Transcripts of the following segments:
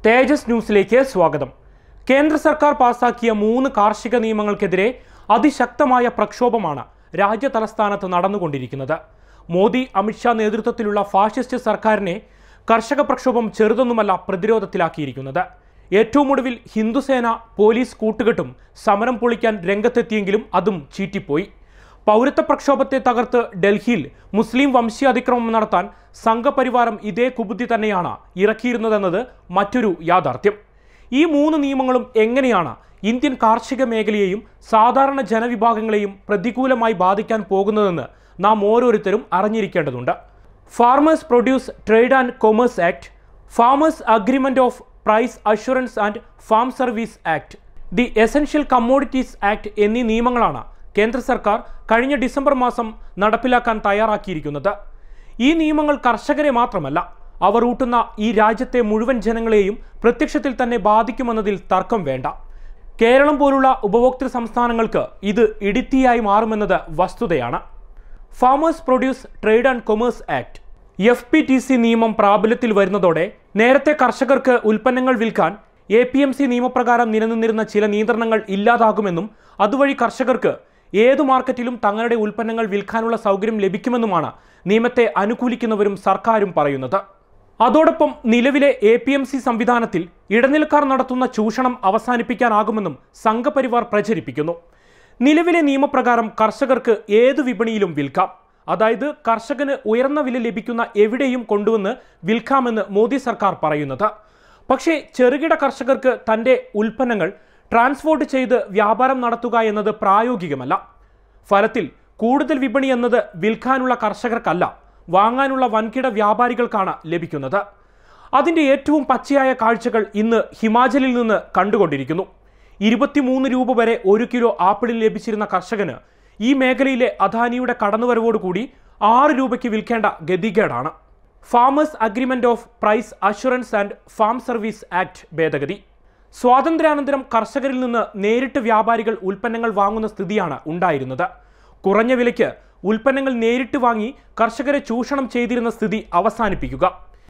തേജസ് ന്യൂസിലേക്ക് സ്വാഗതം കേന്ദ്ര സർക്കാർ പാസാക്കിയ മൂന്ന് കാർഷിക നിയമങ്ങൾക്കെതിരെ അതിശക്തമായ പ്രക്ഷോഭമാണ് രാജ്യ തലസ്ഥാനത്ത് നടന്നുകൊണ്ടിരിക്കുന്നത് മോദി അമിത്ഷാ നേതൃത്വത്തിലുള്ള ഫാഷിസ്റ്റ് സർക്കാരിനെ കർഷക പ്രക്ഷോഭം ചെറുതൊന്നുമല്ല പ്രതിരോധത്തിലാക്കിയിരിക്കുന്നത് ഏറ്റവും ഒടുവിൽ ഹിന്ദുസേന പോലീസ് കൂട്ടുകെട്ടും സമരം പൊളിക്കാൻ രംഗത്തെത്തിയെങ്കിലും അതും ചീറ്റിപ്പോയി പൗരത്വ പ്രക്ഷോഭത്തെ തകർത്ത് ഡൽഹിയിൽ മുസ്ലിം വംശീയാതിക്രമം നടത്താൻ സംഘപരിവാരം ഇതേ കുബുദ്ധി തന്നെയാണ് ഇറക്കിയിരുന്നതെന്നത് മറ്റൊരു യാഥാർത്ഥ്യം ഈ മൂന്ന് നിയമങ്ങളും എങ്ങനെയാണ് ഇന്ത്യൻ കാർഷിക മേഖലയെയും സാധാരണ ജനവിഭാഗങ്ങളെയും പ്രതികൂലമായി ബാധിക്കാൻ പോകുന്നതെന്ന് നാം ഓരോരുത്തരും അറിഞ്ഞിരിക്കേണ്ടതുണ്ട് farmers produce trade and commerce act farmers agreement of price assurance and farm service act the essential commodities act എന്നീ നിയമങ്ങളാണ് കേന്ദ്ര സർക്കാർ കഴിഞ്ഞ ഡിസംബർ മാസം നടപ്പിലാക്കാൻ തയ്യാറാക്കിയിരിക്കുന്നത് ഈ നിയമങ്ങൾ കർഷകരെ മാത്രമല്ല അവർ ഊട്ടുന്ന ഈ രാജ്യത്തെ മുഴുവൻ ജനങ്ങളെയും പ്രത്യക്ഷത്തിൽ തന്നെ ബാധിക്കുമെന്നതിൽ തർക്കം വേണ്ട കേരളം പോലുള്ള ഉപഭോക്തൃ സംസ്ഥാനങ്ങൾക്ക് ഇത് ഇടുത്തിയായി മാറുമെന്നത് വസ്തുതയാണ് farmers produce trade and commerce act F P T C നിയമം പ്രാബല്യത്തിൽ വരുന്നതോടെ നേരത്തെ കർഷകർക്ക് ഉൽപ്പന്നങ്ങൾ വിൽക്കാൻ എ പി എം സി നിയമപ്രകാരം നിലനിന്നിരുന്ന ചില നിയന്ത്രണങ്ങൾ ഇല്ലാതാകുമെന്നും അതുവഴി കർഷകർക്ക് ഏതു മാർക്കറ്റിലും തങ്ങളുടെ ഉൽപ്പന്നങ്ങൾ വിൽക്കാനുള്ള സൗകര്യം ലഭിക്കുമെന്നുമാണ് നിയമത്തെ അനുകൂലിക്കുന്നവരും സർക്കാരും പറയുന്നത് അതോടൊപ്പം നിലവിലെ എ പി എം സി സംവിധാനത്തിൽ ഇടനിലക്കാർ നടത്തുന്ന ചൂഷണം അവസാനിപ്പിക്കാനാകുമെന്നും സംഘപരിവാർ പ്രചരിപ്പിക്കുന്നു നിലവിലെ നിയമപ്രകാരം കർഷകർക്ക് ഏത് വിപണിയിലും വിൽക്കാം അതായത് കർഷകന് ഉയർന്ന വില ലഭിക്കുന്ന എവിടെയും കൊണ്ടുവന്ന് വിൽക്കാമെന്ന് മോദി സർക്കാർ പറയുന്നത് പക്ഷേ ചെറുകിട കർഷകർക്ക് തൻ്റെ ഉൽപ്പന്നങ്ങൾ ട്രാൻസ്പോർട്ട് ചെയ്ത് വ്യാപാരം നടത്തുക എന്നത് പ്രായോഗികമല്ല ഫലത്തിൽ കൂടുതൽ വിപണി എന്നത് വിൽക്കാനുള്ള കർഷകർക്കല്ല വാങ്ങാനുള്ള വൻകിട വ്യാപാരികൾക്കാണ് ലഭിക്കുന്നത് അതിൻ്റെ ഏറ്റവും പച്ചയായ കാഴ്ചകൾ ഇന്ന് ഹിമാചലിൽ നിന്ന് കണ്ടുകൊണ്ടിരിക്കുന്നു ഇരുപത്തിമൂന്ന് രൂപ വരെ ഒരു കിലോ ആപ്പിളിൽ ലഭിച്ചിരുന്ന കർഷകന് ഈ മേഖലയിലെ അദാനിയുടെ കടന്നുവരവോടുകൂടി ആറ് രൂപയ്ക്ക് വിൽക്കേണ്ട ഗതികേടാണ് farmers agreement of price assurance and farm service act ഭേദഗതി സ്വാതന്ത്ര്യാനന്തരം കർഷകരിൽ നിന്ന് നേരിട്ട് വ്യാപാരികൾ ഉൽപ്പന്നങ്ങൾ വാങ്ങുന്ന സ്ഥിതിയാണ് ഉണ്ടായിരുന്നത് കുറഞ്ഞ വിലയ്ക്ക് ഉൽപ്പന്നങ്ങൾ നേരിട്ട് വാങ്ങി കർഷകരെ ചൂഷണം ചെയ്തിരുന്ന സ്ഥിതി അവസാനിപ്പിക്കുക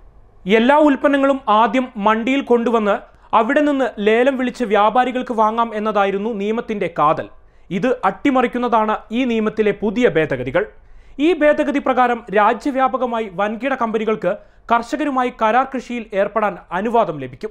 എല്ലാ ഉൽപ്പന്നങ്ങളും ആദ്യം മണ്ടിയിൽ കൊണ്ടുവന്ന് അവിടെ നിന്ന് ലേലം വിളിച്ച് വ്യാപാരികൾക്ക് വാങ്ങാം എന്നതായിരുന്നു നിയമത്തിന്റെ കാതൽ ഇത് അട്ടിമറിക്കുന്നതാണ് ഈ നിയമത്തിലെ പുതിയ ഭേദഗതികൾ ഈ ഭേദഗതി പ്രകാരം രാജ്യവ്യാപകമായി വൻകിട കമ്പനികൾക്ക് കർഷകരുമായി കരാർ കൃഷിയിൽ ഏർപ്പെടാൻ അനുവാദം ലഭിക്കും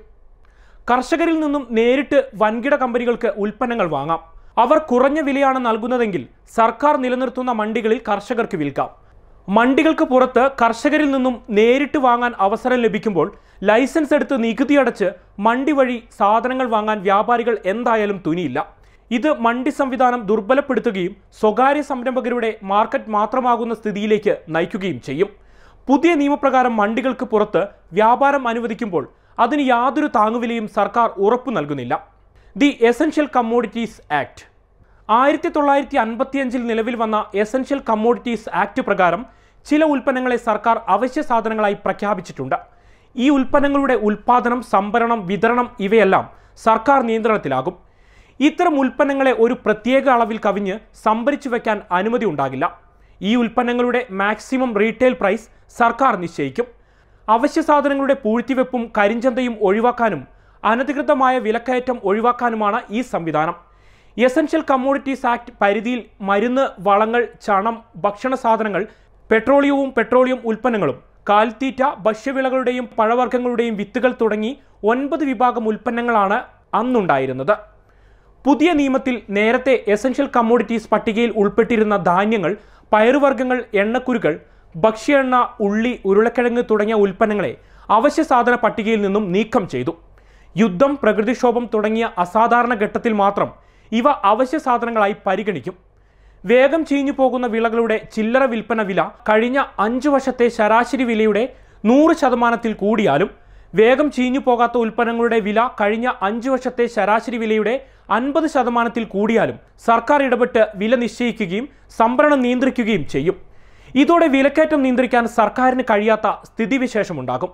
കർഷകരിൽ നിന്നും നേരിട്ട് വൻകിട കമ്പനികൾക്ക് ഉൽപ്പന്നങ്ങൾ വാങ്ങാം അവർ കുറഞ്ഞ വിലയാണ് നൽകുന്നതെങ്കിൽ സർക്കാർ നിലനിർത്തുന്ന മണ്ടികളിൽ കർഷകർക്ക് വിൽക്കാം മണ്ടികൾക്ക് പുറത്ത് കർഷകരിൽ നിന്നും നേരിട്ട് വാങ്ങാൻ അവസരം ലഭിക്കുമ്പോൾ ലൈസൻസ് എടുത്ത് നികുതി അടച്ച് മണ്ടി വഴി സാധനങ്ങൾ വാങ്ങാൻ വ്യാപാരികൾ എന്തായാലും തുനിയില്ല ഇത് മണ്ടി സംവിധാനം ദുർബലപ്പെടുത്തുകയും സ്വകാര്യ സംരംഭകരുടെ മാർക്കറ്റ് മാത്രമാകുന്ന സ്ഥിതിയിലേക്ക് നയിക്കുകയും ചെയ്യും പുതിയ നിയമപ്രകാരം മണ്ടികൾക്ക് പുറത്ത് വ്യാപാരം അനുവദിക്കുമ്പോൾ അതിന് യാതൊരു താങ്ങുവിലയും സർക്കാർ ഉറപ്പു നൽകുന്നില്ല ദി എസൻഷ്യൽ കമ്മോഡിറ്റീസ് ആക്ട് ആയിരത്തി തൊള്ളായിരത്തി അൻപത്തിയഞ്ചിൽ നിലവിൽ വന്ന എസൻഷ്യൽ കമ്മോഡിറ്റീസ് ആക്ട് പ്രകാരം ചില ഉൽപ്പന്നങ്ങളെ സർക്കാർ അവശ്യ സാധനങ്ങളായി പ്രഖ്യാപിച്ചിട്ടുണ്ട് ഈ ഉൽപ്പന്നങ്ങളുടെ ഉൽപ്പാദനം സംഭരണം വിതരണം ഇവയെല്ലാം സർക്കാർ നിയന്ത്രണത്തിലാകും ഇത്തരം ഉൽപ്പന്നങ്ങളെ ഒരു പ്രത്യേക അളവിൽ കവിഞ്ഞ് സംഭരിച്ചു വയ്ക്കാൻ അനുമതി ഉണ്ടാകില്ല ഈ ഉൽപ്പന്നങ്ങളുടെ മാക്സിമം റീറ്റെയിൽ പ്രൈസ് സർക്കാർ നിശ്ചയിക്കും അവശ്യ സാധനങ്ങളുടെ പൂഴ്ത്തിവെപ്പും കരിഞ്ചന്തയും ഒഴിവാക്കാനും അനധികൃതമായ വിലക്കയറ്റം ഒഴിവാക്കാനുമാണ് ഈ സംവിധാനം എസൻഷ്യൽ കമ്മോഡിറ്റീസ് ആക്ട് പരിധിയിൽ മരുന്ന് വളങ്ങൾ ചണം ഭക്ഷണ സാധനങ്ങൾ പെട്രോളിയവും പെട്രോളിയം ഉൽപ്പന്നങ്ങളും കാൽത്തീറ്റ ഭക്ഷ്യവിളകളുടെയും പഴവർഗ്ഗങ്ങളുടെയും വിത്തുകൾ തുടങ്ങി ഒൻപത് വിഭാഗം ഉൽപ്പന്നങ്ങളാണ് അന്നുണ്ടായിരുന്നത് പുതിയ നിയമത്തിൽ നേരത്തെ എസൻഷ്യൽ കമ്മോഡിറ്റീസ് പട്ടികയിൽ ഉൾപ്പെട്ടിരുന്ന ധാന്യങ്ങൾ പയറുവർഗ്ഗങ്ങൾ എണ്ണക്കുരുകൾ ഭക്ഷ്യ എണ്ണ ഉള്ളി ഉരുളക്കിഴങ്ങ് തുടങ്ങിയ ഉൽപ്പന്നങ്ങളെ അവശ്യ സാധന പട്ടികയിൽ നിന്നും നീക്കം ചെയ്തു യുദ്ധം പ്രകൃതിക്ഷോഭം തുടങ്ങിയ അസാധാരണ ഘട്ടത്തിൽ മാത്രം ഇവ അവശ്യ സാധനങ്ങളായി പരിഗണിക്കും വേഗം ചീഞ്ഞു പോകുന്ന വിളകളുടെ ചില്ലറ വിൽപ്പന വില കഴിഞ്ഞ അഞ്ചു വർഷത്തെ ശരാശരി വിലയുടെ നൂറ് ശതമാനത്തിൽ കൂടിയാലും വേഗം ചീഞ്ഞു പോകാത്ത ഉൽപ്പന്നങ്ങളുടെ വില കഴിഞ്ഞ അഞ്ചു വർഷത്തെ ശരാശരി വിലയുടെ അൻപത് ശതമാനത്തിൽ കൂടിയാലും സർക്കാർ ഇടപെട്ട് വില നിശ്ചയിക്കുകയും സംഭരണം നിയന്ത്രിക്കുകയും ചെയ്യും ഇതോടെ വിലക്കയറ്റം നിയന്ത്രിക്കാൻ സർക്കാരിന് കഴിയാത്ത സ്ഥിതിവിശേഷമുണ്ടാകും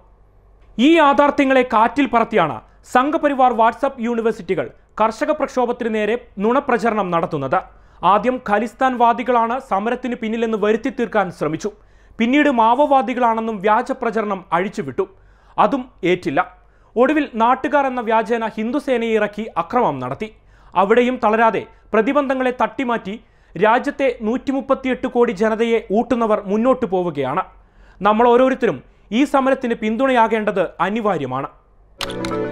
ഈ യാഥാർത്ഥ്യങ്ങളെ കാറ്റിൽ പറത്തിയാണ് സംഘപരിവാർ വാട്സപ്പ് യൂണിവേഴ്സിറ്റികൾ കർഷക പ്രക്ഷോഭത്തിന് നേരെ നുണപ്രചരണം നടത്തുന്നത് ആദ്യം ഖലിസ്ഥാൻ വാദികളാണ് സമരത്തിന് പിന്നിലെന്ന് വരുത്തി തീർക്കാൻ ശ്രമിച്ചു പിന്നീട് മാവോവാദികളാണെന്നും വ്യാജ പ്രചരണം അഴിച്ചുവിട്ടു അതും ഏറ്റില്ല ഒടുവിൽ നാട്ടുകാർ എന്ന വ്യാജേന ഹിന്ദുസേനയെ ഇറക്കി അക്രമം നടത്തി അവിടെയും തളരാതെ പ്രതിബന്ധങ്ങളെ തട്ടിമാറ്റി രാജ്യത്തെ നൂറ്റി മുപ്പത്തിയെട്ട് കോടി ജനതയെ ഊട്ടുന്നവർ മുന്നോട്ടു പോവുകയാണ് നമ്മൾ ഓരോരുത്തരും ഈ സമരത്തിന് പിന്തുണയാകേണ്ടത് അനിവാര്യമാണ്